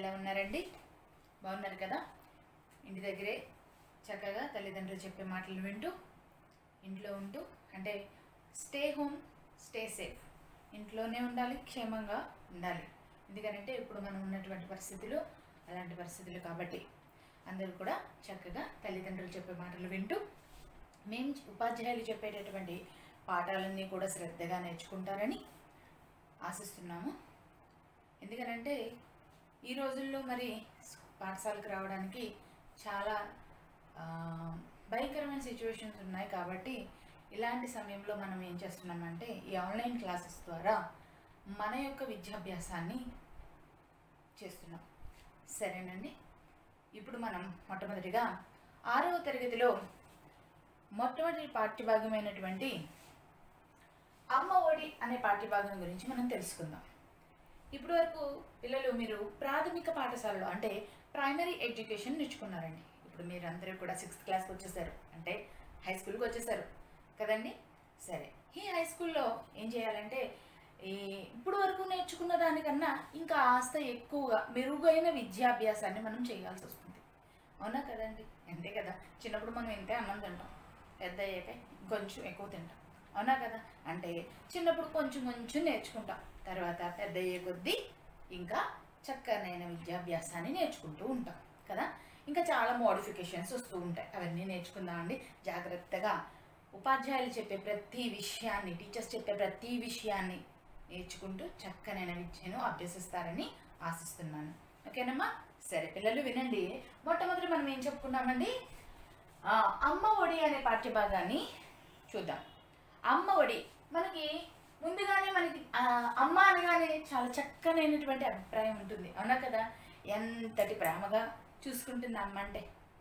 ఎలా ఉన్నారండి బాగున్నారు కదా ఇంటి దగ్గరే చక్కగా తల్లిదండ్రులు చెప్పే మాటలు వింటూ ఇంట్లో ఉంటూ అంటే స్టే హోమ్ స్టే సేఫ్ ఇంట్లోనే ఉండాలి క్షేమంగా ఉండాలి ఎందుకంటే ఇప్పుడు మనం ఉన్నటువంటి పరిస్థితులు అలాంటి పరిస్థితులు కాబట్టి అందరూ కూడా చక్కగా తల్లిదండ్రులు చెప్పే మాటలు వింటూ మేము ఉపాధ్యాయులు చెప్పేటటువంటి పాఠాలన్నీ కూడా శ్రద్ధగా నేర్చుకుంటారని ఆశిస్తున్నాము ఎందుకనంటే ఈ రోజుల్లో మరి పాఠశాలకు రావడానికి చాలా ఆ, భయంకరమైన సిచ్యువేషన్స్ ఉన్నాయి కాబట్టి ఇలాంటి సమయంలో మనం ఏం చేస్తున్నామంటే ఈ ఆన్లైన్ క్లాసెస్ ద్వారా మన యొక్క విద్యాభ్యాసాన్ని చేస్తున్నాం సరేనండి ఇప్పుడు మనం మొట్టమొదటిగా ఆరవ తరగతిలో మొట్టమొదటి పాఠ్యభాగమైనటువంటి అమ్మ ఒడి అనే పాఠ్యభాగం గురించి మనం తెలుసుకుందాం ఇప్పటి వరకు పిల్లలు మీరు ప్రాథమిక పాఠశాలలో అంటే ప్రైమరీ ఎడ్యుకేషన్ నేర్చుకున్నారండి ఇప్పుడు మీరు అందరూ కూడా సిక్స్త్ క్లాస్కి వచ్చేసారు అంటే హై స్కూల్కి వచ్చేసారు కదండి సరే ఈ హై స్కూల్లో ఏం చేయాలంటే ఈ ఇప్పుడు వరకు నేర్చుకున్న దానికన్నా ఇంకా ఆస్త ఎక్కువగా మెరుగైన విద్యాభ్యాసాన్ని మనం చేయాల్సి వస్తుంది అవునా కదండి అంతే కదా చిన్నప్పుడు మనం ఇంతే అన్నం తింటాం పెద్ద అయ్యాక కొంచెం ఎక్కువ తింటాం అవునా కదా అంటే చిన్నప్పుడు కొంచెం కొంచెం నేర్చుకుంటాం తర్వాత పెద్ద అయ్యే కొద్దీ ఇంకా చక్కనైన విద్యాభ్యాసాన్ని నేర్చుకుంటూ ఉంటాం కదా ఇంకా చాలా మోడిఫికేషన్స్ వస్తూ ఉంటాయి అవన్నీ నేర్చుకుందామండి జాగ్రత్తగా ఉపాధ్యాయులు చెప్పే ప్రతి విషయాన్ని టీచర్స్ చెప్పే ప్రతి విషయాన్ని నేర్చుకుంటూ చక్కనైన విద్యను అభ్యసిస్తారని ఆశిస్తున్నాను ఓకేనమ్మా సరే పిల్లలు వినండి మొట్టమొదటి మనం ఏం చెప్పుకున్నామండి ఆ, అమ్మ ఒడి అనే పాఠ్యభాగాన్ని చూద్దాం అమ్మ ఒడి మనకి ముందుగానే మనకి ఆ, అమ్మ అనగానే చాలా చక్కనైనటువంటి అభిప్రాయం ఉంటుంది అవునా కదా ఎంతటి ప్రేమగా చూసుకుంటుంది అమ్మ అంటే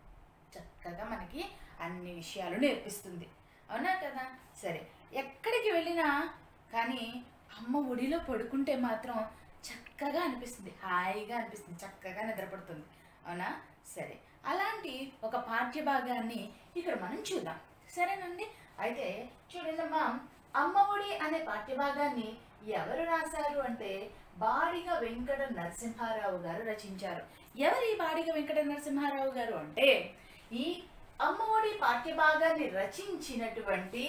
చక్కగా మనకి అన్ని విషయాలు నేర్పిస్తుంది అవునా కదా సరే ఎక్కడికి వెళ్ళినా కానీ అమ్మ ఒడిలో పడుకుంటే మాత్రం చక్కగా అనిపిస్తుంది హాయిగా అనిపిస్తుంది చక్కగా నిద్రపడుతుంది అవునా సరే అలాంటి ఒక పాఠ్యభాగాన్ని ఇక్కడ మనం చూద్దాం సరేనండి అయితే చూడండమ్మా అమ్మ ఒడి అనే పాఠ్యభాగాన్ని ఎవరు రాశారు అంటే బాడిగ వెంకట నరసింహారావు గారు రచించారు ఎవరు ఈ బాడిగ వెంకట నరసింహారావు గారు అంటే ఈ అమ్మఒడి పాఠ్యభాగాన్ని రచించినటువంటి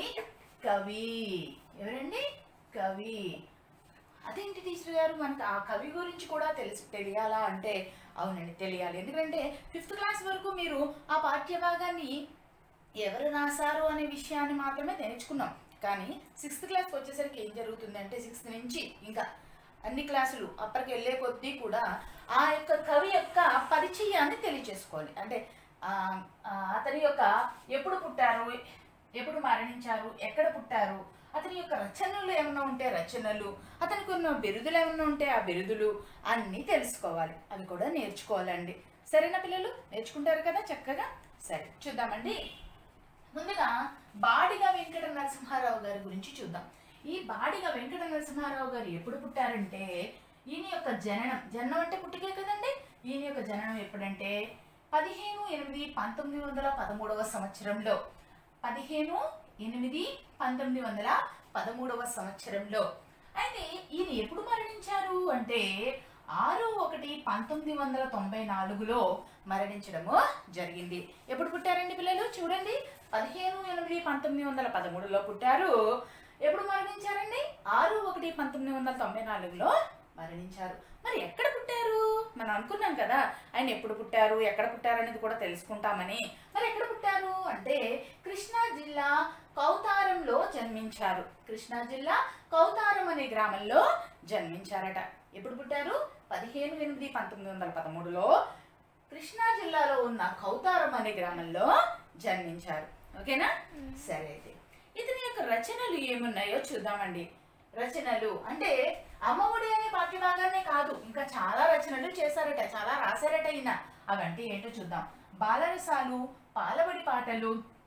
కవి ఎవరండి కవి అదేంటి టీచర్ గారు మనకు ఆ కవి గురించి కూడా తెలుసు తెలియాలా అంటే అవునండి తెలియాలి ఎందుకంటే ఫిఫ్త్ క్లాస్ వరకు మీరు ఆ పాఠ్యభాగాన్ని ఎవరు రాశారు అనే విషయాన్ని మాత్రమే నేర్చుకున్నాం కానీ సిక్స్త్ క్లాస్కి వచ్చేసరికి ఏం జరుగుతుంది అంటే సిక్స్త్ నుంచి ఇంకా అన్ని క్లాసులు అప్పటికి వెళ్ళే కొద్దీ కూడా ఆ యొక్క కవి యొక్క పరిచయాన్ని తెలియచేసుకోవాలి అంటే ఆ, ఆ, అతని యొక్క ఎప్పుడు పుట్టారు ఎప్పుడు మరణించారు ఎక్కడ పుట్టారు అతని యొక్క రచనలు ఏమైనా ఉంటే రచనలు అతనికి ఉన్న బిరుదులు ఏమైనా ఉంటే ఆ బిరుదులు అన్నీ తెలుసుకోవాలి అవి కూడా నేర్చుకోవాలండి సరేనా పిల్లలు నేర్చుకుంటారు కదా చక్కగా సరే చూద్దామండి ముందుగా బాడిగ వెంకట నరసింహారావు గారి గురించి చూద్దాం ఈ బాడిగ వెంకట నరసింహారావు గారు ఎప్పుడు పుట్టారంటే ఈయన యొక్క జననం జననం అంటే పుట్టికే కదండి ఈయన యొక్క జననం ఎప్పుడంటే పదిహేను ఎనిమిది పంతొమ్మిది వందల పదమూడవ సంవత్సరంలో పదిహేను ఎనిమిది పంతొమ్మిది వందల పదమూడవ సంవత్సరంలో అయితే ఈయన ఎప్పుడు మరణించారు అంటే ఆరు ఒకటి పంతొమ్మిది వందల తొంభై నాలుగులో మరణించడము జరిగింది ఎప్పుడు పుట్టారండి పిల్లలు చూడండి పదిహేను ఎనిమిది పంతొమ్మిది వందల పదమూడులో పుట్టారు ఎప్పుడు మరణించారండి ఆరు ఒకటి పంతొమ్మిది వందల తొంభై నాలుగులో మరణించారు మరి ఎక్కడ పుట్టారు మనం అనుకున్నాం కదా ఆయన ఎప్పుడు పుట్టారు ఎక్కడ పుట్టారు అనేది కూడా తెలుసుకుంటామని మరి ఎక్కడ పుట్టారు అంటే కృష్ణా జిల్లా కౌతారంలో జన్మించారు కృష్ణా జిల్లా కౌతారం అనే గ్రామంలో జన్మించారట ఎప్పుడు పుట్టారు పదిహేను ఎనిమిది పంతొమ్మిది వందల పదమూడులో కృష్ణా జిల్లాలో ఉన్న కౌతారం అనే గ్రామంలో జన్మించారు ఓకేనా సరే అయితే ఇతని యొక్క రచనలు ఏమున్నాయో చూద్దామండి రచనలు అంటే అమ్మఒడి అనే పాఠ్యభాగాన్నే కాదు ఇంకా చాలా రచనలు చేశారట చాలా రాశారట ఈయన అవంటే ఏంటో చూద్దాం బాలరసాలు పాలబడి పాటలు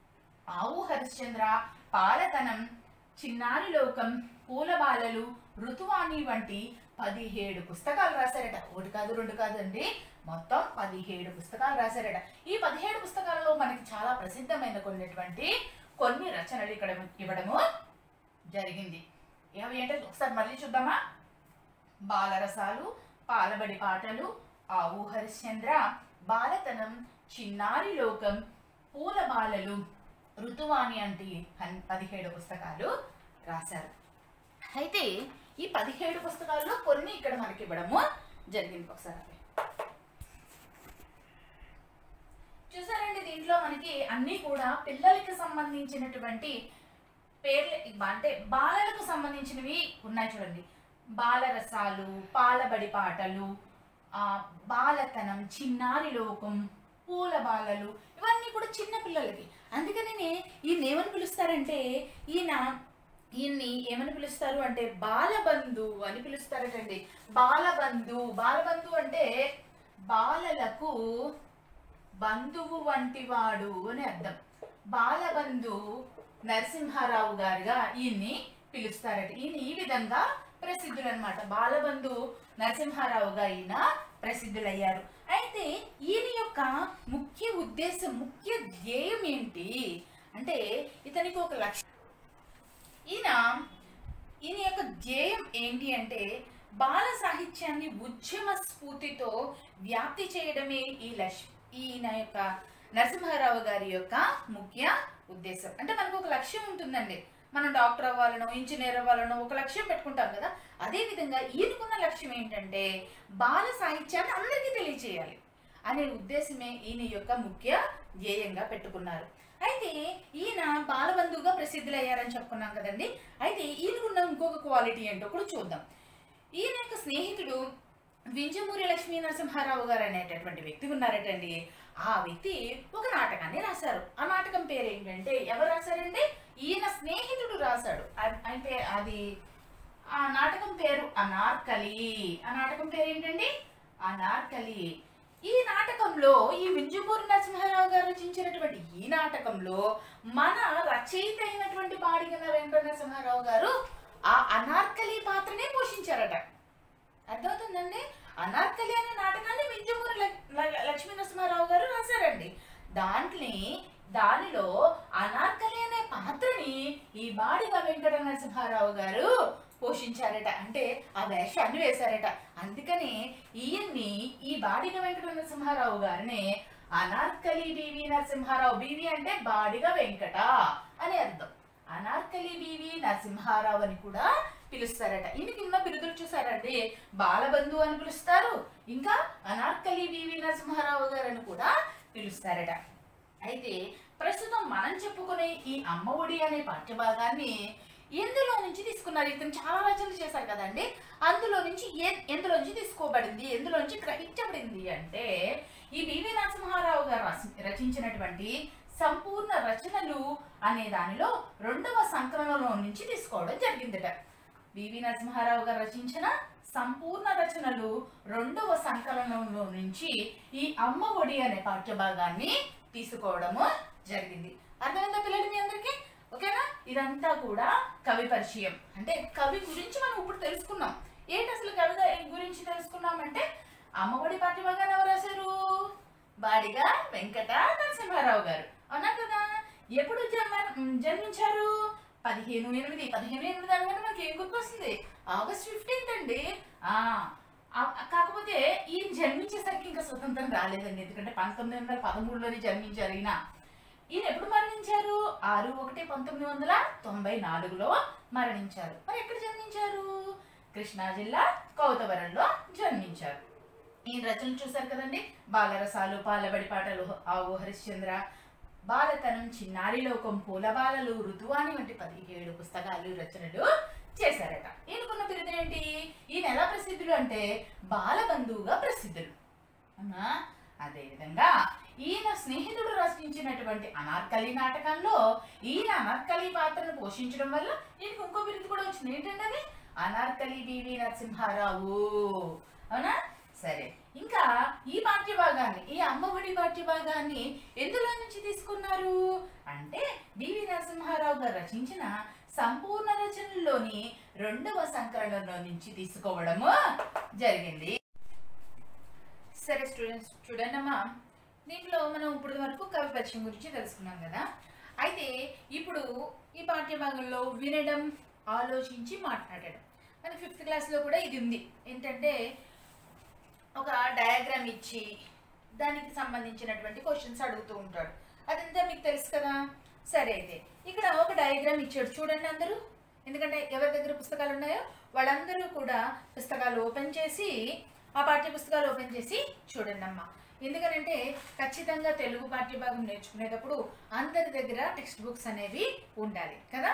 ఆవు హరిశ్చంద్ర పాలతనం చిన్నారి లోకం పూలబాలలు ఋతువాణి వంటి పదిహేడు పుస్తకాలు రాశారట ఒకటి కాదు రెండు కాదండి మొత్తం పదిహేడు పుస్తకాలు రాశారట ఈ పదిహేడు పుస్తకాలలో మనకి చాలా ప్రసిద్ధమైన కొన్నటువంటి కొన్ని రచనలు ఇక్కడ ఇవ్వడము జరిగింది ఏవి అంటే ఒకసారి మళ్ళీ చూద్దామా బాలరసాలు పాలబడి పాటలు ఆవు హరిశ్చంద్ర బాలతనం చిన్నారి లోకం పూల బాలలు ఋతువాణి అంటే పన్- పదిహేడు పుస్తకాలు రాశారు అయితే ఈ పదిహేడు పుస్తకాల్లో కొన్ని ఇక్కడ మనకి ఇవ్వడము జరిగింది ఒకసారి అవి. చూసారండి దీంట్లో మనకి అన్ని కూడా పిల్లలకి సంబంధించినటువంటి పేర్లు అంటే బాలలకు సంబంధించినవి ఉన్నాయి చూడండి బాలరసాలు పాలబడి పాటలు ఆ, బాలతనం చిన్నారి లోకం పూల బాలలు ఇవన్నీ కూడా చిన్న పిల్లలకి అందుకని ఈయన ఏమని పిలుస్తారంటే ఈయన ఈయన్ని ఏమని పిలుస్తారు అంటే బాలబంధు అని పిలుస్తారటండి బాలబంధు బాలబంధు అంటే బాలలకు బంధువు వంటివాడు అని అర్థం బాలబంధు నరసింహారావు గారుగా ఈయన్ని పిలుస్తారట ఈయన ఈ విధంగా ప్రసిద్ధులు అనమాట బాలబంధు నరసింహారావుగా ఈయన ప్రసిద్ధులయ్యారు అయితే ఈయన యొక్క ముఖ్య ఉద్దేశం ముఖ్య ధ్యేయం ఏంటి అంటే ఇతనికి ఒక లక్ష్యం ఈయన ఈయన యొక్క ధ్యేయం ఏంటి అంటే బాల సాహిత్యాన్ని ఉద్యమ స్ఫూర్తితో వ్యాప్తి చేయడమే ఈ లక్ష్ ఈయన యొక్క నరసింహారావు గారి యొక్క ముఖ్య ఉద్దేశం అంటే మనకు ఒక లక్ష్యం ఉంటుందండి మనం డాక్టర్ అవ్వాలనో ఇంజనీర్ అవ్వాలనో ఒక లక్ష్యం పెట్టుకుంటాం కదా అదే విధంగా ఈయనకున్న లక్ష్యం ఏంటంటే బాల సాహిత్యాన్ని అందరికీ తెలియచేయాలి అనే ఉద్దేశమే ఈయన యొక్క ముఖ్య ధ్యేయంగా పెట్టుకున్నారు అయితే ఈయన బాలబంధువుగా ప్రసిద్ధులయ్యారని చెప్పుకున్నాం కదండి అయితే ఈయనకున్న ఇంకొక క్వాలిటీ ఏంటో కూడా చూద్దాం ఈయన యొక్క స్నేహితుడు వింజమూరి లక్ష్మీ నరసింహారావు గారు అనేటటువంటి వ్యక్తి ఉన్నారటండి ఆ వ్యక్తి ఒక నాటకాన్ని రాశారు ఆ నాటకం పేరు ఏంటంటే ఎవరు రాశారండి ఈయన స్నేహితుడు రాశాడు అ- అయితే అది ఆ నాటకం పేరు అనార్కలి ఆ నాటకం పేరు ఏంటండి అనార్కలి ఈ నాటకంలో ఈ వింజమూరి నరసింహారావు గారు రచించినటువంటి ఈ నాటకంలో మన రచయిత అయినటువంటి బాడిగన వెంకట నరసింహారావు గారు ఆ అనార్కలి పాత్రనే పోషించారట అర్థమవుతుందండి అనార్కలి అనే నాటకాన్ని వింజమూరి లక్- ల- లక్ష్మీ నరసింహారావు గారు రాశారండి దాంట్లో దానిలో అనార్కలి అనే పాత్రని ఈ బాడిగ వెంకట నరసింహారావు గారు పోషించారట అంటే ఆ వేషాన్ని వేశారట అందుకని ఈయన్ని ఈ బాడిగ వెంకట నరసింహారావు గారిని అనార్కలి బివి నరసింహారావు బివి అంటే బాడిగ వెంకట అని అర్థం అనార్కలి బివి నరసింహారావు అని కూడా పిలుస్తారట ఈయనకి ఉన్న బిరుదులు చూసారండి బాలబంధు అని పిలుస్తారు ఇంకా అనార్కలి బివి నరసింహారావు గారు అని కూడా పిలుస్తారట అయితే ప్రస్తుతం మనం చెప్పుకునే ఈ అమ్మ ఒడి అనే పాఠ్యభాగాన్ని ఎందులో నుంచి తీసుకున్నారు ఇతను చాలా రచనలు చేశారు కదండి అందులో నుంచి ఏ- ఎందులో నుంచి తీసుకోబడింది ఎందులో నుంచి గ్రహించబడింది అంటే ఈ బివి నరసింహారావు గారు రచ- రచించినటువంటి సంపూర్ణ రచనలు అనే దానిలో రెండవ సంకలనంలో నుంచి తీసుకోవడం జరిగిందట బివి నరసింహారావు గారు రచించిన సంపూర్ణ రచనలు రెండవ సంకలనంలో నుంచి ఈ అమ్మ ఒడి అనే పాఠ్యభాగాన్ని తీసుకోవడము జరిగింది అర్థమైందా పిల్లలు మీ అందరికీ ఓకేనా ఇదంతా కూడా కవి పరిచయం అంటే కవి గురించి మనం ఇప్పుడు తెలుసుకున్నాం ఏంటి అసలు కవి ద- గురించి తెలుసుకున్నామంటే అమ్మఒడి పాఠ్యభాగాన్ని ఎవరు రాశారు బాడిగా వెంకట నరసింహారావు గారు అవునా కదా ఎప్పుడు జన్మ జన్మించారు పదిహేను ఎనిమిది పదిహేను ఎనిమిది అనగానే మనకి ఏం గుర్తొస్తుంది ఆగస్ట్ ఫిఫ్టీన్త్ అండి ఆ ఆ- కాకపోతే ఈయన జన్మించేసరికి ఇంకా స్వతంత్రం రాలేదండి ఎందుకంటే పంతొమ్మిది వందల పదమూడులోనే జన్మించారు ఈయన ఈయన ఎప్పుడు మరణించారు ఆరు ఒకటి పంతొమ్మిది వందల తొంభై నాలుగులో మరణించారు మరి ఎక్కడ జన్మించారు కృష్ణా జిల్లా కౌతవరంలో జన్మించారు ఈయన రచనలు చూశారు కదండి బాలరసాలు పాలబడి పాటలు ఆవు హరిశ్చంద్ర బాలతనం చిన్నారి లోకం పూలబాలలు ఋతువాణి వంటి పదిహేడు పుస్తకాలు రచనలు చేశారట ఈయనకున్న బిరుదు ఏంటి ఈయన ఎలా ప్రసిద్ధులు అంటే బాలబంధువుగా ప్రసిద్ధులు అవునా అదేవిధంగా ఈయన స్నేహితుడు రచించినటువంటి అనార్కలి నాటకంలో ఈయన అనార్కలి పాత్రను పోషించడం వల్ల ఈయనకు ఇంకో బిరుదు కూడా వచ్చింది ఏంటంటే అది అనార్కలి బివి నరసింహారావు అవునా సరే ఇంకా ఈ పాఠ్యభాగాన్ని ఈ అమ్మఒడి పాఠ్యభాగాన్ని ఎందులో నుంచి తీసుకున్నారు అంటే బివి నరసింహారావు గారు రచించిన సంపూర్ణ రచనలోని రెండవ సంకలనంలో నుంచి తీసుకోవడము జరిగింది సరే స్టూడెంట్స్ చూడండి అమ్మా దీంట్లో మనం ఇప్పటి వరకు కవి పరిచయం గురించి తెలుసుకున్నాం కదా అయితే ఇప్పుడు ఈ పాఠ్యభాగంలో వినడం ఆలోచించి మాట్లాడడం మన ఫిఫ్త్ క్లాస్లో కూడా ఇది ఉంది ఏంటంటే ఒక డయాగ్రామ్ ఇచ్చి దానికి సంబంధించినటువంటి క్వశ్చన్స్ అడుగుతూ ఉంటాడు అదంతా మీకు తెలుసు కదా సరే అయితే ఇక్కడ ఒక డయాగ్రామ్ ఇచ్చాడు చూడండి అందరూ ఎందుకంటే ఎవరి దగ్గర పుస్తకాలు ఉన్నాయో వాళ్ళందరూ కూడా పుస్తకాలు ఓపెన్ చేసి ఆ పాఠ్య పుస్తకాలు ఓపెన్ చేసి చూడండి అమ్మా ఎందుకనంటే ఖచ్చితంగా తెలుగు పాఠ్యభాగం నేర్చుకునేటప్పుడు అందరి దగ్గర టెక్స్ట్ బుక్స్ అనేవి ఉండాలి కదా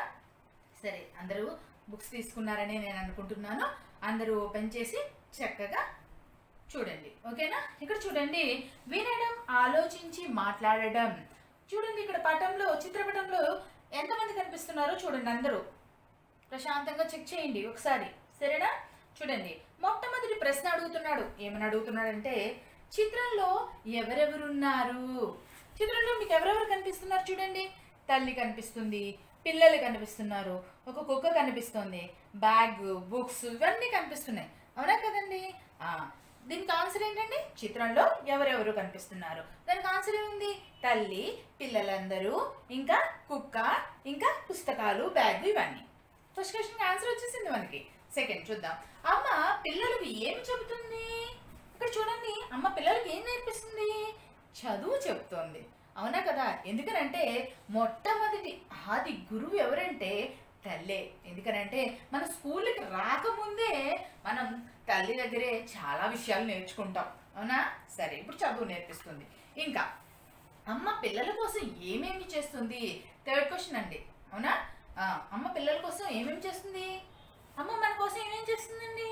సరే అందరూ బుక్స్ తీసుకున్నారని నేను అనుకుంటున్నాను అందరూ ఓపెన్ చేసి చక్కగా చూడండి ఓకేనా ఇక్కడ చూడండి వినడం ఆలోచించి మాట్లాడడం చూడండి ఇక్కడ పటంలో చిత్రపటంలో ఎంతమంది కనిపిస్తున్నారో చూడండి అందరూ ప్రశాంతంగా చెక్ చేయండి ఒకసారి సరేనా చూడండి మొట్టమొదటి ప్రశ్న అడుగుతున్నాడు ఏమని అడుగుతున్నాడంటే చిత్రంలో ఎవరెవరున్నారు చిత్రంలో మీకు ఎవరెవరు కనిపిస్తున్నారు చూడండి తల్లి కనిపిస్తుంది పిల్లలు కనిపిస్తున్నారు ఒక కుక్క కనిపిస్తుంది బ్యాగ్ బుక్స్ ఇవన్నీ కనిపిస్తున్నాయి అవునా కదండి ఆ, దీనికి ఆన్సర్ ఏంటండి చిత్రంలో ఎవరెవరు కనిపిస్తున్నారు దానికి ఆన్సర్ ఏముంది తల్లి పిల్లలందరూ ఇంకా కుక్క ఇంకా పుస్తకాలు బ్యాగ్ ఇవన్నీ ఫస్ట్ క్వశ్చన్ ఆన్సర్ వచ్చేసింది మనకి సెకండ్ చూద్దాం అమ్మ పిల్లలకు ఏమి చెబుతుంది ఇక్కడ చూడండి అమ్మ పిల్లలకి ఏం నేర్పిస్తుంది చదువు చెప్తోంది అవునా కదా ఎందుకనంటే మొట్టమొదటి ఆది గురువు ఎవరంటే తల్లే ఎందుకనంటే మన స్కూల్కి రాకముందే మనం తల్లి దగ్గరే చాలా విషయాలు నేర్చుకుంటాం అవునా సరే ఇప్పుడు చదువు నేర్పిస్తుంది ఇంకా అమ్మ పిల్లల కోసం ఏమేమి చేస్తుంది థర్డ్ క్వశ్చన్ అండి అవునా ఆ, అమ్మ పిల్లల కోసం ఏమేమి చేస్తుంది అమ్మ మన కోసం ఏమేం చేస్తుందండి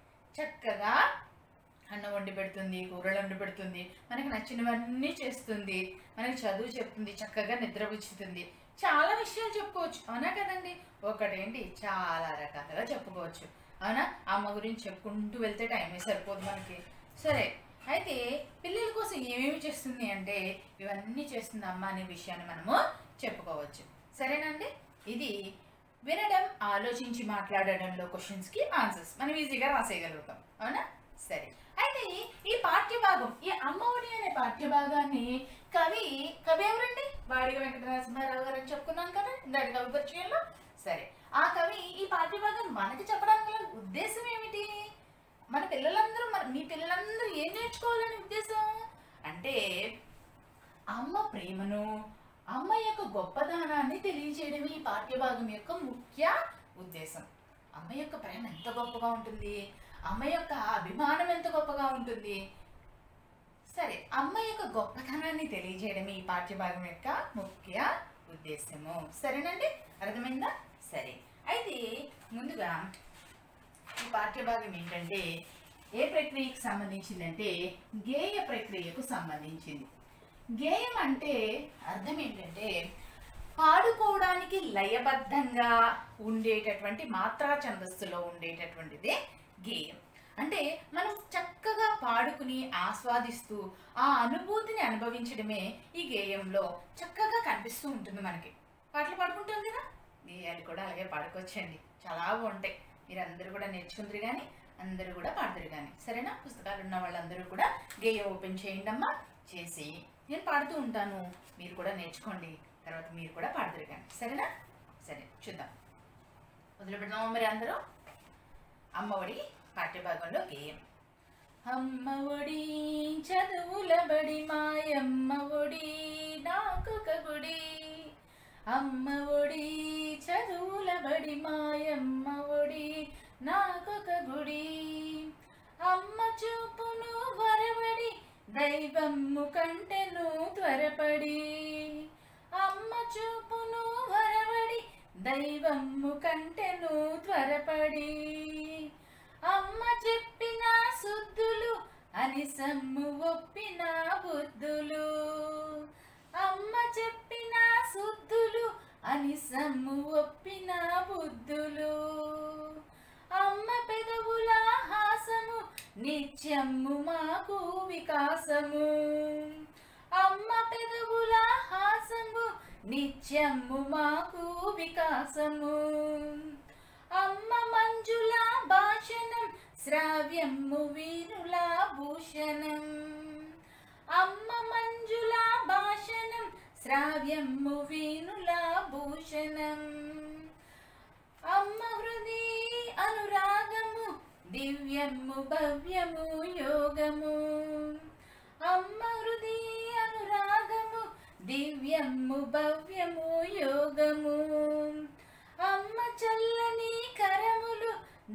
చక్కగా అన్నం వండి పెడుతుంది కూరలు వండి పెడుతుంది మనకి నచ్చినవన్నీ చేస్తుంది మనకి చదువు చెప్తుంది చక్కగా నిద్రపుచ్చుతుంది చాలా విషయాలు చెప్పుకోవచ్చు అవునా కదండి ఒకటేంటి చాలా రకాలుగా చెప్పుకోవచ్చు అవునా అమ్మ గురించి చెప్పుకుంటూ వెళ్తే టైమే సరిపోదు మనకి సరే అయితే పిల్లల కోసం ఏమేమి చేస్తుంది అంటే ఇవన్నీ చేస్తుంది అమ్మ అనే విషయాన్ని మనము చెప్పుకోవచ్చు సరేనండి ఇది వినడం ఆలోచించి మాట్లాడడంలో క్వశ్చన్స్ కి ఆన్సర్స్ మనం ఈజీగా రాసేయగలుగుతాం అవునా సరే అయితే ఈ పాఠ్యభాగం ఈ అమ్మఒడి అనే పాఠ్యభాగాన్ని కవి కవి ఎవరండి వాడిగ వెంకటనరసింహారావు గారు అని చెప్పుకున్నాం కదా ఇందాక కవి పరిచయంలో సరే ఆ కవి ఈ పాఠ్యభాగం మనకి చెప్పడానికి గల ఉద్దేశం ఏమిటి మన పిల్లలందరూ మన మీ పిల్లలందరూ ఏం నేర్చుకోవాలని ఉద్దేశం అంటే అమ్మ ప్రేమను అమ్మ యొక్క గొప్పదనాన్ని తెలియజేయడమే ఈ పాఠ్యభాగం యొక్క ముఖ్య ఉద్దేశం అమ్మ యొక్క ప్రేమ ఎంత గొప్పగా ఉంటుంది అమ్మ యొక్క అభిమానం ఎంత గొప్పగా ఉంటుంది సరే అమ్మ యొక్క గొప్పతనాన్ని తెలియజేయడమే ఈ పాఠ్యభాగం యొక్క ముఖ్య ఉద్దేశము సరేనండి అర్థమైందా సరే అయితే ముందుగా ఈ పాఠ్యభాగం ఏంటంటే ఏ ప్రక్రియకు సంబంధించిందంటే గేయ ప్రక్రియకు సంబంధించింది గేయం అంటే అర్థం ఏంటంటే పాడుకోవడానికి లయబద్ధంగా ఉండేటటువంటి మాత్రా ఛందస్సులో ఉండేటటువంటిదే గేయం అంటే మనం చక్కగా పాడుకుని ఆస్వాదిస్తూ ఆ అనుభూతిని అనుభవించడమే ఈ గేయంలో చక్కగా కనిపిస్తూ ఉంటుంది మనకి పాటలు పాడుకుంటాం కదా గేయాలు కూడా అలాగే పాడుకోవచ్చండి చాలా బాగుంటాయి మీరు అందరూ కూడా నేర్చుకుందరు కానీ అందరూ కూడా పాడతారు కానీ సరేనా పుస్తకాలు ఉన్న వాళ్ళందరూ కూడా గేయం ఓపెన్ చేయండి అమ్మా చేసి నేను పాడుతూ ఉంటాను మీరు కూడా నేర్చుకోండి తర్వాత మీరు కూడా పాడతారు కానీ సరేనా సరే చూద్దాం మొదలు పెడదామా మరి అందరూ అమ్మఒడి పాఠ్యభాగంలో గేయం అమ్మ ఒడి చదువుల బడి మాయమ్మ ఒడి నాకొక గుడి అమ్మ ఒడి చదువుల బడి మాయమ్మ ఒడి నాకొక గుడి అమ్మ చూపును వరవడి దైవమ్ము కంటెను త్వరపడి అమ్మ చూపును వరవడి దైవమ్ము కంటెను త్వరపడి అమ్మ చెప్పిన సుద్దులు అని సమ్ము ఒప్పిన బుద్ధులు అమ్మ చెప్పిన సుద్దులు అని సమ్ము ఒప్పిన బుద్ధులు అమ్మ పెదవుల హాసము నిత్యమ్ము మాకు వికాసము అమ్మ పెదవుల హాసము నిత్యమ్ము మాకు వికాసము అమ్మ మంజుల భాషణం శ్రావ్యమ్ము వీరుల భూషణం అమ్మ మంజుల భాషణం శ్రావ్యమ్ము వీణుల భూషణం అమ్మ హృది అనురాగము దివ్యము భవ్యము యోగము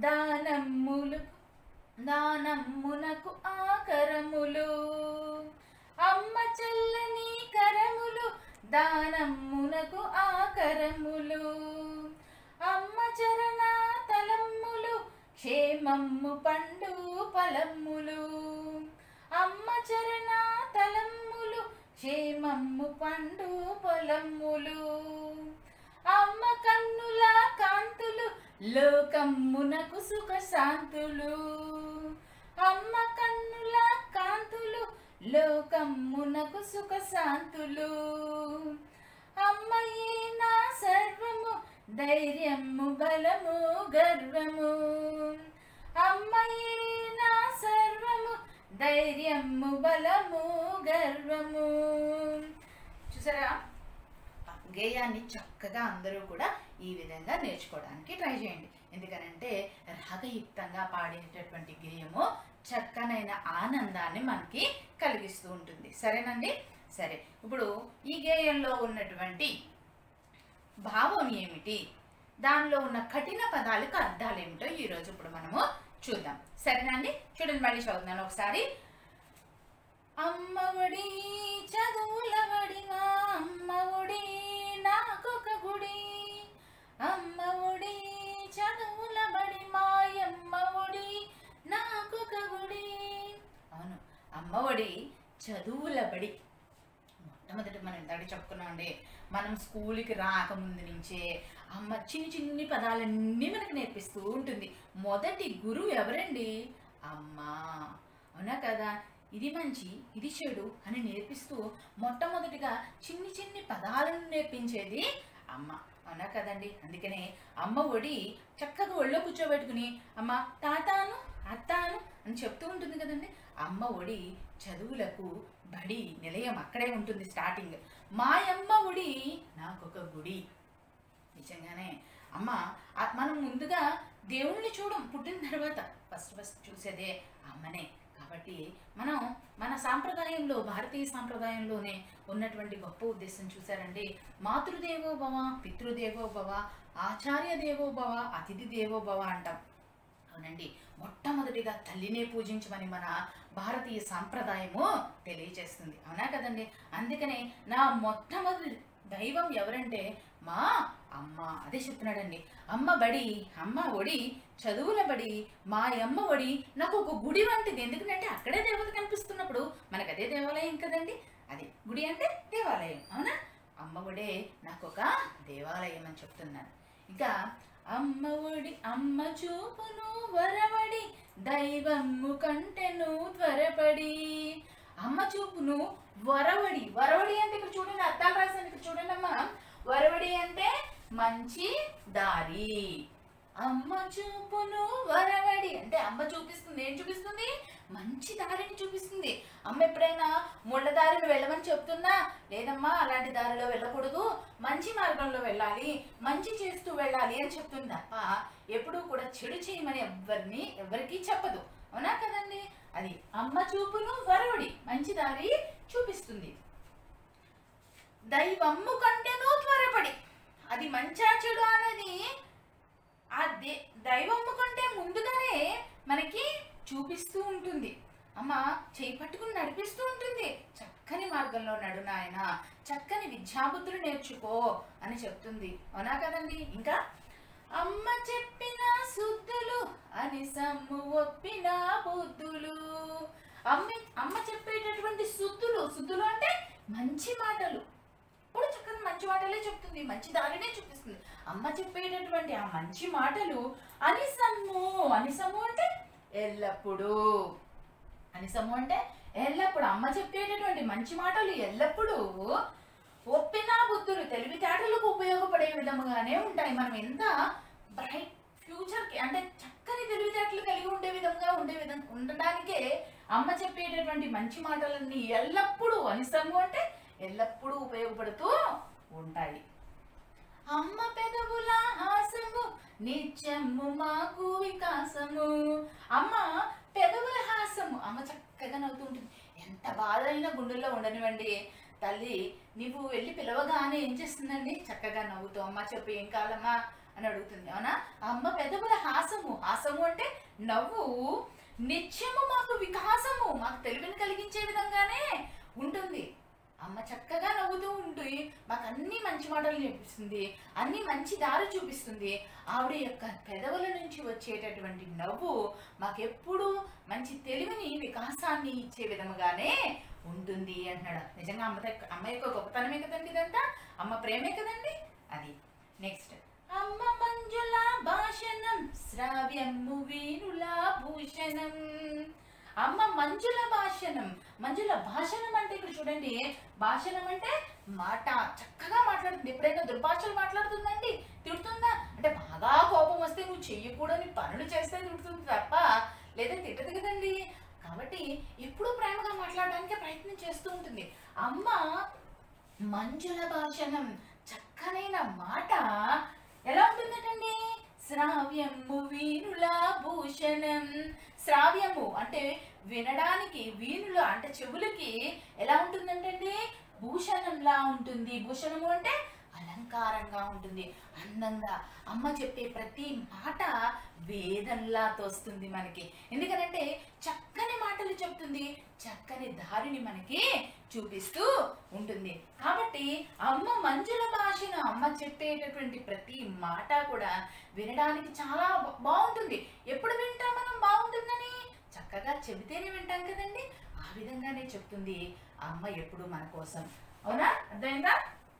దానమ్ములు దానమ్మునకు ఆకరములు అమ్మ చల్లని కరములు దానమ్మునకు ఆకరములు అమ్మ చరణ తలమ్ములు క్షేమమ్ము పండు ఫలమ్ములు అమ్మ చరణ తలమ్ములు క్షేమమ్ము పండు పొలమ్ములు అమ్మ కన్నుల కాంతులు లోకమ్మునకు సుఖ శాంతులు అమ్మ కన్నుల కాంతులు లోకమ్మునకు సుఖ శాంతులు అమ్మయే నా సర్వము ధైర్యము బలము గర్వము అమ్మయే నా సర్వము ధైర్యము బలము గర్వము చూసారా గేయాన్ని చక్కగా అందరూ కూడా ఈ విధంగా నేర్చుకోవడానికి ట్రై చేయండి ఎందుకనంటే రాగయుక్తంగా పాడేటటువంటి గేయము చక్కనైన ఆనందాన్ని మనకి కలిగిస్తూ ఉంటుంది సరేనండి సరే ఇప్పుడు ఈ గేయంలో ఉన్నటువంటి భావం ఏమిటి దానిలో ఉన్న కఠిన పదాలకు అర్థాలు ఏమిటో ఈరోజు ఇప్పుడు మనము చూద్దాం సరేనండి చూడండి మళ్ళీ చదువుతున్నాను ఒకసారి అమ్మఒడి చదువులవడివా అమ్మఒడి నాకొక గుడి అమ్మఒడి చదువులబడి మాయమ్మఒడి నాకొక గుడి అవును అమ్మఒడి చదువులబడి మొట్టమొదటి మనం ఇంతటి చెప్పుకున్నామండి మనం స్కూల్కి రాకముందు నుంచే అమ్మ చిన్ని చిన్ని పదాలన్నీ మనకు నేర్పిస్తూ ఉంటుంది మొదటి గురువు ఎవరండి అమ్మ అవునా కదా ఇది మంచి ఇది చెడు అని నేర్పిస్తూ మొట్టమొదటిగా చిన్ని చిన్ని పదాలను నేర్పించేది అమ్మ అవునా కదండి అందుకనే అమ్మ ఒడి చక్కగా ఒళ్ళో కూర్చోబెట్టుకుని అమ్మ తాతాను అత్తాను అని చెప్తూ ఉంటుంది కదండి అమ్మ ఒడి చదువులకు బడి నిలయం అక్కడే ఉంటుంది స్టార్టింగ్ మా అమ్మ ఒడి నాకొక గుడి నిజంగానే అమ్మ ఆ- మనం ముందుగా దేవుణ్ణి చూడం పుట్టిన తర్వాత ఫస్ట్ ఫస్ట్ చూసేదే అమ్మనే కాబట్టి మనం మన సాంప్రదాయంలో భారతీయ సాంప్రదాయంలోనే ఉన్నటువంటి గొప్ప ఉద్దేశం చూసారండి మాతృదేవో భవ పితృదేవో భవ ఆచార్య దేవో భవ అతిథి దేవో భవ అంటాం అవునండి మొట్టమొదటిగా తల్లినే పూజించమని మన భారతీయ సాంప్రదాయము తెలియజేస్తుంది అవునా కదండి అందుకనే నా మొట్టమొదటి దైవం ఎవరంటే మా అమ్మ అదే చెప్తున్నాడండి అమ్మ బడి అమ్మ ఒడి చదువుల బడి మా అమ్మ ఒడి నాకు ఒక గుడి వంటిది ఎందుకంటే అక్కడే దేవత కనిపిస్తున్నప్పుడు మనకు అదే దేవాలయం కదండి అది గుడి అంటే దేవాలయం అవునా అమ్మ ఒడే నాకు ఒక దేవాలయం అని చెప్తున్నాను ఇంకా అమ్మ ఒడి అమ్మ చూపును వరవడి దైవమ్ము కంటెను త్వరపడి అమ్మ చూపును వరవడి వరవడి అంటే ఇక్కడ చూడండి అర్థాలు రాశాను ఇక్కడ చూడండి అమ్మా వరవడి అంటే మంచి దారి అమ్మ చూపును వరవడి అంటే అమ్మ చూపిస్తుంది ఏం చూపిస్తుంది మంచి దారిని చూపిస్తుంది అమ్మ ఎప్పుడైనా ముళ్ళ దారిని వెళ్ళమని చెప్తుందా లేదమ్మా అలాంటి దారిలో వెళ్ళకూడదు మంచి మార్గంలో వెళ్ళాలి మంచి చేస్తూ వెళ్ళాలి అని చెప్తుంది తప్ప ఎప్పుడూ కూడా చెడు చేయమని ఎవరిని ఎవరికీ చెప్పదు అవునా కదండి అది అమ్మ చూపును వరవడి మంచి దారి చూపిస్తుంది దైవమ్ము కంటేనూ త్వరపడి అది మంచా చెడు అనేది ఆ దే దైవమ్ము కంటే ముందుగానే మనకి చూపిస్తూ ఉంటుంది అమ్మ చేయి పట్టుకుని నడిపిస్తూ ఉంటుంది చక్కని మార్గంలో నడు నాయన చక్కని విద్యాబుద్ధులు నేర్చుకో అని చెప్తుంది అవునా కదండి ఇంకా అమ్మ చెప్పిన శుద్ధులు అని సమ్ము ఒప్పిన బుద్ధులు అమ్మ అమ్మ చెప్పేటటువంటి శుద్ధులు శుద్ధులు అంటే మంచి మాటలు ఇప్పుడు చక్కని మంచి మాటలే చెప్తుంది మంచి దారినే చూపిస్తుంది అమ్మ చెప్పేటటువంటి ఆ మంచి మాటలు అనిసమ్ము అనిసమ్ము అంటే ఎల్లప్పుడూ అనిసమ్ము అంటే ఎల్లప్పుడు అమ్మ చెప్పేటటువంటి మంచి మాటలు ఎల్లప్పుడూ ఒప్పిన బుద్ధులు తెలివితేటలకు ఉపయోగపడే విధముగానే ఉంటాయి మనం ఎంత బ్రైట్ ఫ్యూచర్కి అంటే చక్కని తెలివితేటలు కలిగి ఉండే విధంగా ఉండే విధంగా ఉండడానికే అమ్మ చెప్పేటటువంటి మంచి మాటలన్నీ ఎల్లప్పుడూ అనిసము అంటే ఎల్లప్పుడూ ఉపయోగపడుతూ ఉంటాయి అమ్మ పెదవుల హాసము నిత్యము మాకు వికాసము అమ్మ పెదవుల హాసము అమ్మ చక్కగా నవ్వుతూ ఉంటుంది ఎంత బాధ అయినా గుండెల్లో ఉండనివ్వండి తల్లి నీవు వెళ్ళి పిలవగానే ఏం చేస్తుందండి చక్కగా నవ్వుతూ అమ్మ చెప్పు ఏం కావాలమ్మా అని అడుగుతుంది అవునా అమ్మ పెదవుల హాసము హాసము అంటే నవ్వు నిత్యము మాకు వికాసము మాకు తెలివిని కలిగించే విధంగానే ఉంటుంది అమ్మ చక్కగా నవ్వుతూ ఉంటుంది మాకు అన్ని మంచి మాటలు నేర్పిస్తుంది అన్ని మంచి దారి చూపిస్తుంది ఆవిడ యొక్క పెదవుల నుంచి వచ్చేటటువంటి నవ్వు మాకెప్పుడు మంచి తెలివిని వికాసాన్ని ఇచ్చే విధముగానే ఉంటుంది అంటున్నాడు నిజంగా అమ్మ దగ్గ- అమ్మ యొక్క గొప్పతనమే కదండి ఇదంతా అమ్మ ప్రేమే కదండి అది నెక్స్ట్ అమ్మ మంజుల భాషణం శ్రావ్యము వీరుల భూషణం అమ్మ మంజుల భాషణం మంజుల భాషణం అంటే ఇక్కడ చూడండి భాషణం అంటే మాట చక్కగా మాట్లాడుతుంది ఎప్పుడైనా దుర్భాషలు మాట్లాడుతుందండి తిడుతుందా అంటే బాగా కోపం వస్తే నువ్వు చెయ్యకూడని పనులు చేస్తే తిడుతుంది తప్ప లేదా తిట్టదు కదండి కాబట్టి ఎప్పుడూ ప్రేమగా మాట్లాడడానికి ప్రయత్నం చేస్తూ ఉంటుంది అమ్మ మంజుల భాషణం చక్కనైన మాట ఎలా ఉంటుందటండి శ్రావ్యము వీణుల భూషణం శ్రావ్యము అంటే వినడానికి వీణులు అంటే చెవులకి ఎలా ఉంటుందంటండి భూషణంలా ఉంటుంది భూషణము అంటే అలంకారంగా ఉంటుంది అందంగా అమ్మ చెప్పే ప్రతి మాట వేదంలా తోస్తుంది మనకి ఎందుకనంటే చక్కని మాటలు చెప్తుంది చక్కని దారిని మనకి చూపిస్తూ ఉంటుంది కాబట్టి అమ్మ మంజుల భాషను అమ్మ చెప్పేటటువంటి ప్రతి మాట కూడా వినడానికి చాలా బా- బాగుంటుంది ఎప్పుడు వింటాం మనం బాగుంటుందని చక్కగా చెబితేనే వింటాం కదండి ఆ విధంగానే చెప్తుంది ఆ అమ్మ ఎప్పుడు మన కోసం అవునా అర్థమైందా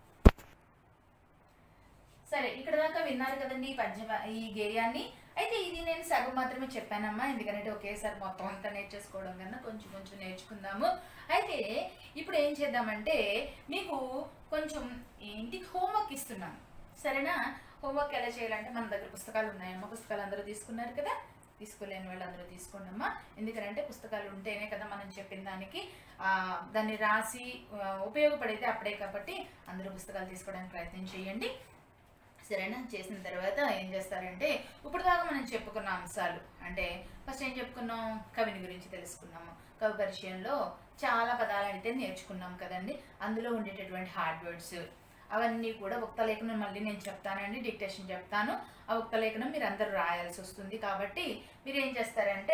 సరే ఇక్కడ దాకా విన్నారు కదండి ఈ పద్య ఈ గేయాన్ని అయితే ఇది నేను సగం మాత్రమే చెప్పానమ్మా ఎందుకంటే ఒకేసారి మొత్తం అంతా నేర్చేసుకోవడం కన్నా కొంచెం కొంచెం నేర్చుకుందాము అయితే ఇప్పుడు ఏం చేద్దామంటే మీకు కొంచెం ఇంటికి హోంవర్క్ ఇస్తున్నాను సరేనా హోంవర్క్ ఎలా చేయాలంటే మన దగ్గర పుస్తకాలు ఉన్నాయమ్మా పుస్తకాలు అందరూ తీసుకున్నారు కదా తీసుకోలేని వాళ్ళు అందరూ తీసుకోండి అమ్మా ఎందుకంటే పుస్తకాలు ఉంటేనే కదా మనం చెప్పిన దానికి ఆ, దాన్ని రాసి ఆ, ఉపయోగపడేది అప్పుడే కాబట్టి అందరూ పుస్తకాలు తీసుకోవడానికి ప్రయత్నం చేయండి సరేనా చేసిన తర్వాత ఏం చేస్తారంటే ఇప్పుడు దాకా మనం చెప్పుకున్న అంశాలు అంటే ఫస్ట్ ఏం చెప్పుకున్నాం కవిని గురించి తెలుసుకున్నాము కవి పరిచయంలో చాలా పదాలు అయితే నేర్చుకున్నాం కదండి అందులో ఉండేటటువంటి హార్డ్ వర్డ్స్ అవన్నీ కూడా ఉక్తలేఖనం మళ్ళీ నేను చెప్తానండి డిక్టేషన్ చెప్తాను ఆ ఉక్తలేఖనం మీరు అందరూ రాయాల్సి వస్తుంది కాబట్టి మీరు ఏం చేస్తారంటే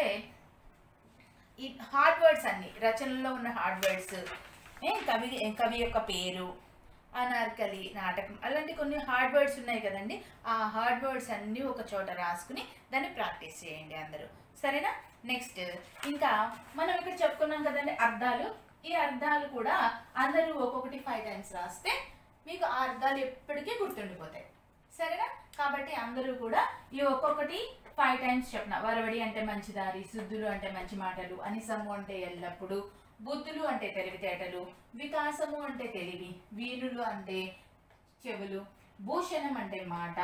ఈ హార్డ్ వర్డ్స్ అన్ని రచనలో ఉన్న హార్డ్ వర్డ్స్ కవి కవి యొక్క పేరు అనార్కలి నాటకం అలాంటి కొన్ని హార్డ్ వర్డ్స్ ఉన్నాయి కదండి ఆ హార్డ్ వర్డ్స్ అన్నీ ఒక చోట రాసుకుని దాన్ని ప్రాక్టీస్ చేయండి అందరూ సరేనా నెక్స్ట్ ఇంకా మనం ఇక్కడ చెప్పుకున్నాం కదండి అర్థాలు ఈ అర్థాలు కూడా అందరూ ఒక్కొక్కటి ఫైవ్ టైమ్స్ రాస్తే మీకు ఆ అర్థాలు ఎప్పటికీ గుర్తుండిపోతాయి సరేనా కాబట్టి అందరూ కూడా ఈ ఒక్కొక్కటి ఫైవ్ టైమ్స్ చెప్పిన వరవడి అంటే మంచి దారి శుద్ధులు అంటే మంచి మాటలు అనిసము అంటే ఎల్లప్పుడూ బుద్ధులు అంటే తెలివితేటలు వికాసము అంటే తెలివి వీరులు అంటే చెవులు భూషణం అంటే మాట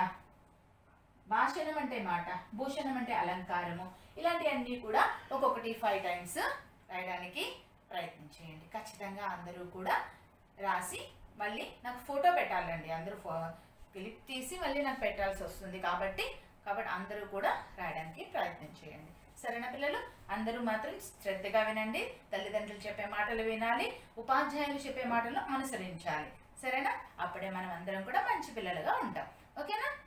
భాషణం అంటే మాట భూషణం అంటే అలంకారము ఇలాంటివన్నీ కూడా ఒక్కొక్కటి ఫైవ్ టైమ్స్ రాయడానికి ప్రయత్నం చేయండి ఖచ్చితంగా అందరూ కూడా రాసి మళ్ళీ నాకు ఫోటో పెట్టాలండి అందరూ ఫో క్లిక్ తీసి మళ్ళీ నాకు పెట్టాల్సి వస్తుంది కాబట్టి కాబట్టి అందరూ కూడా రాయడానికి ప్రయత్నం చేయండి సరేనా పిల్లలు అందరూ మాత్రం శ్రద్ధగా వినండి తల్లిదండ్రులు చెప్పే మాటలు వినాలి ఉపాధ్యాయులు చెప్పే మాటలు అనుసరించాలి సరేనా అప్పుడే మనం అందరం కూడా మంచి పిల్లలుగా ఉంటాం ఓకేనా